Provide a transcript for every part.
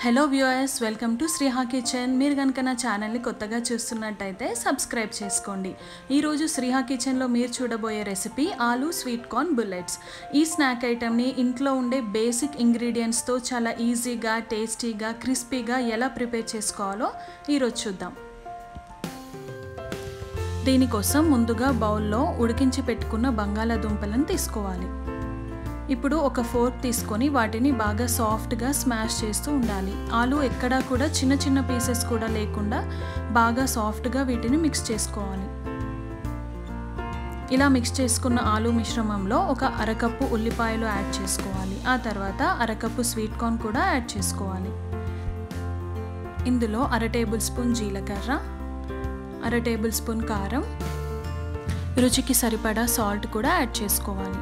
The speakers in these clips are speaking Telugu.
hello viewers welcome to Sriha kitchen మీరు కనుక నా ఛానల్ని కొత్తగా చూస్తున్నట్టయితే సబ్స్క్రైబ్ చేసుకోండి ఈరోజు శ్రీహా కిచెన్లో మీరు చూడబోయే recipe aloo sweet corn bullets ఈ స్నాక్ ఐటెంని ఇంట్లో ఉండే బేసిక్ ఇంగ్రీడియంట్స్తో చాలా ఈజీగా టేస్టీగా క్రిస్పీగా ఎలా ప్రిపేర్ చేసుకోవాలో ఈరోజు చూద్దాం దీనికోసం ముందుగా బౌల్లో ఉడికించి పెట్టుకున్న బంగాళాదుంపలను తీసుకోవాలి ఇప్పుడు ఒక ఫోర్క్ తీసుకొని వాటిని బాగా సాఫ్ట్గా స్మాష్ చేస్తూ ఉండాలి ఆలు ఎక్కడా కూడా చిన్న చిన్న పీసెస్ కూడా లేకుండా బాగా సాఫ్ట్గా వీటిని మిక్స్ చేసుకోవాలి ఇలా మిక్స్ చేసుకున్న ఆలు మిశ్రమంలో ఒక అరకప్పు ఉల్లిపాయలు యాడ్ చేసుకోవాలి ఆ తర్వాత అరకప్పు స్వీట్ కార్న్ కూడా యాడ్ చేసుకోవాలి ఇందులో అర టేబుల్ స్పూన్ జీలకర్ర అర టేబుల్ స్పూన్ కారం రుచికి సరిపడా సాల్ట్ కూడా యాడ్ చేసుకోవాలి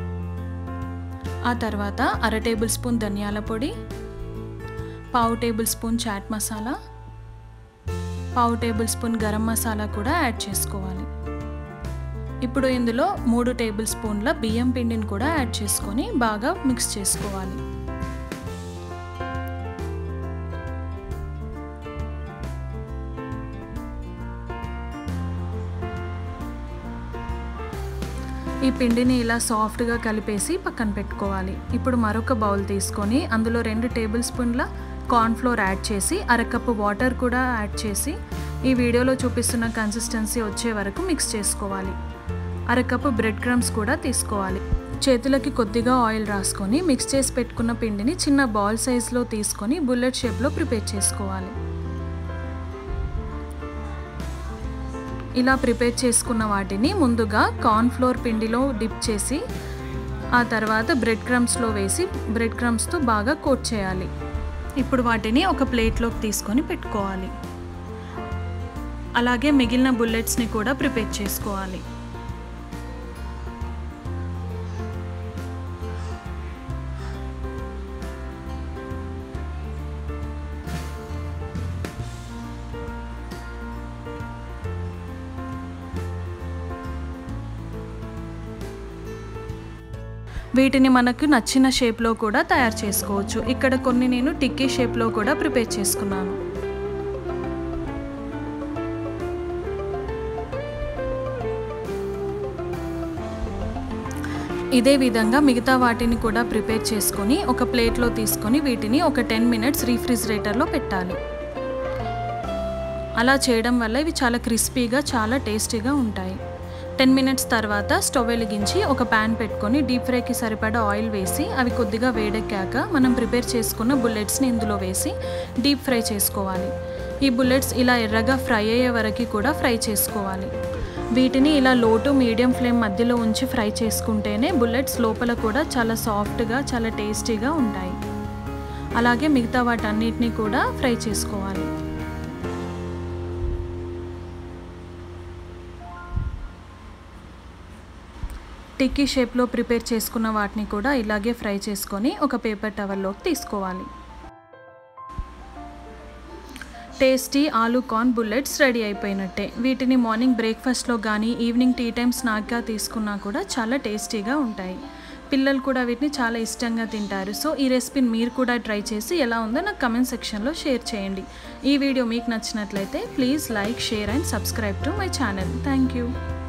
ఆ తర్వాత అర టేబుల్ స్పూన్ ధనియాల పొడి పావు టేబుల్ స్పూన్ చాట్ మసాలా పావు టేబుల్ స్పూన్ గరం మసాలా కూడా యాడ్ చేసుకోవాలి ఇప్పుడు ఇందులో మూడు టేబుల్ స్పూన్ల బియ్యం పిండిని కూడా యాడ్ చేసుకొని బాగా మిక్స్ చేసుకోవాలి ఈ పిండిని ఇలా సాఫ్ట్గా కలిపేసి పక్కన పెట్టుకోవాలి ఇప్పుడు మరొక బౌల్ తీసుకొని అందులో రెండు టేబుల్ స్పూన్ల కార్న్ఫ్లోర్ యాడ్ చేసి అరకప్పు వాటర్ కూడా యాడ్ చేసి ఈ వీడియోలో చూపిస్తున్న కన్సిస్టెన్సీ వచ్చే వరకు మిక్స్ చేసుకోవాలి అరకప్పు బ్రెడ్ క్రమ్స్ కూడా తీసుకోవాలి చేతులకి కొద్దిగా ఆయిల్ రాసుకొని మిక్స్ చేసి పెట్టుకున్న పిండిని చిన్న బాల్ సైజ్లో తీసుకొని బుల్లెట్ షేప్లో ప్రిపేర్ చేసుకోవాలి ఇలా ప్రిపేర్ చేసుకున్న వాటిని ముందుగా కార్న్ఫ్లోర్ పిండిలో డిప్ చేసి ఆ తర్వాత బ్రెడ్ క్రమ్స్లో వేసి బ్రెడ్ క్రమ్స్తో బాగా కోట్ చేయాలి ఇప్పుడు వాటిని ఒక ప్లేట్లోకి తీసుకొని పెట్టుకోవాలి అలాగే మిగిలిన బుల్లెట్స్ని కూడా ప్రిపేర్ చేసుకోవాలి వీటిని మనకు నచ్చిన షేప్లో కూడా తయారు చేసుకోవచ్చు ఇక్కడ కొన్ని నేను టిక్కీ షేప్లో కూడా ప్రిపేర్ చేసుకున్నాను ఇదే విధంగా మిగతా వాటిని కూడా ప్రిపేర్ చేసుకొని ఒక ప్లేట్లో తీసుకొని వీటిని ఒక టెన్ మినిట్స్ రీఫ్రిజిరేటర్లో పెట్టాలి అలా చేయడం వల్ల ఇవి చాలా క్రిస్పీగా చాలా టేస్టీగా ఉంటాయి టెన్ మినిట్స్ తర్వాత స్టవ్ వెలిగించి ఒక ప్యాన్ పెట్టుకొని డీప్ ఫ్రైకి సరిపడా ఆయిల్ వేసి అవి కొద్దిగా వేడెక్కాక మనం ప్రిపేర్ చేసుకున్న బుల్లెట్స్ని ఇందులో వేసి డీప్ ఫ్రై చేసుకోవాలి ఈ బుల్లెట్స్ ఇలా ఎర్రగా ఫ్రై అయ్యే వరకు కూడా ఫ్రై చేసుకోవాలి వీటిని ఇలా లో టు మీడియం ఫ్లేమ్ మధ్యలో ఉంచి ఫ్రై చేసుకుంటేనే బుల్లెట్స్ లోపల కూడా చాలా సాఫ్ట్గా చాలా టేస్టీగా ఉంటాయి అలాగే మిగతా వాటన్నిటిని కూడా ఫ్రై చేసుకోవాలి టిక్కీ షేప్లో ప్రిపేర్ చేసుకున్న వాటిని కూడా ఇలాగే ఫ్రై చేసుకొని ఒక పేపర్ టవల్లోకి తీసుకోవాలి tasty aloo corn bullets ready అయిపోయినట్టే వీటిని మార్నింగ్ బ్రేక్ఫాస్ట్లో కానీ ఈవినింగ్ టీ టైం స్నాక్గా తీసుకున్నా కూడా చాలా టేస్టీగా ఉంటాయి పిల్లలు కూడా వీటిని చాలా ఇష్టంగా తింటారు సో ఈ రెసిపీని మీరు కూడా ట్రై చేసి ఎలా ఉందో నాకు కమెంట్ సెక్షన్లో షేర్ చేయండి ఈ వీడియో మీకు నచ్చినట్లయితే please like share and subscribe to my channel thank you